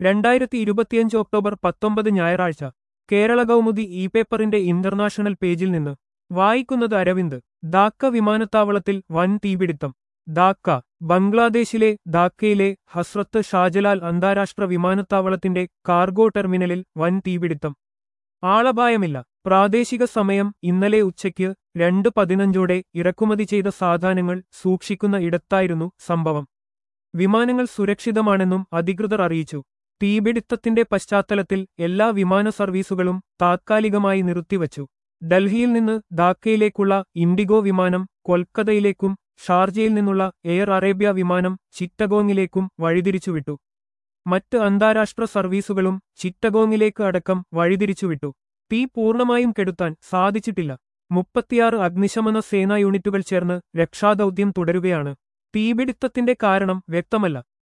രണ്ടായിരത്തി ഇരുപത്തിയഞ്ച് ഒക്ടോബർ പത്തൊമ്പത് ഞായറാഴ്ച കേരള കൗമുദി ഇ പേപ്പറിന്റെ ഇന്റർനാഷണൽ പേജിൽ നിന്ന് വായിക്കുന്നത് അരവിന്ദ് ധാക്ക വിമാനത്താവളത്തിൽ വൻ തീപിടുത്തം ധാക്ക ബംഗ്ലാദേശിലെ ധാക്കയിലെ ഹസ്രത്ത് ഷാജലാൽ അന്താരാഷ്ട്ര വിമാനത്താവളത്തിന്റെ കാർഗോ ടെർമിനലിൽ വൻ തീപിടുത്തം ആളപായമില്ല പ്രാദേശിക സമയം ഇന്നലെ ഉച്ചയ്ക്ക് രണ്ട് പതിനഞ്ചോടെ ഇറക്കുമതി ചെയ്ത സാധനങ്ങൾ സൂക്ഷിക്കുന്ന ഇടത്തായിരുന്നു സംഭവം വിമാനങ്ങൾ സുരക്ഷിതമാണെന്നും അധികൃതർ അറിയിച്ചു തീപിടുത്തത്തിന്റെ പശ്ചാത്തലത്തിൽ എല്ലാ വിമാന സർവീസുകളും താത്കാലികമായി നിർത്തിവച്ചു ഡൽഹിയിൽ നിന്ന് ധാക്കയിലേക്കുള്ള ഇൻഡിഗോ വിമാനം കൊൽക്കത്തയിലേക്കും ഷാർജയിൽ നിന്നുള്ള എയർ അറേബ്യ വിമാനം ചിറ്റഗോങ്ങിലേക്കും വഴിതിരിച്ചുവിട്ടു മറ്റ് അന്താരാഷ്ട്ര സർവീസുകളും ചിറ്റഗോങ്ങിലേക്ക് അടക്കം വഴിതിരിച്ചുവിട്ടു തീ പൂർണ്ണമായും കെടുത്താൻ സാധിച്ചിട്ടില്ല മുപ്പത്തിയാറ് അഗ്നിശമന സേനാ യൂണിറ്റുകൾ ചേർന്ന് രക്ഷാദൌത്യം തുടരുകയാണ് തീപിടുത്തത്തിന്റെ കാരണം വ്യക്തമല്ല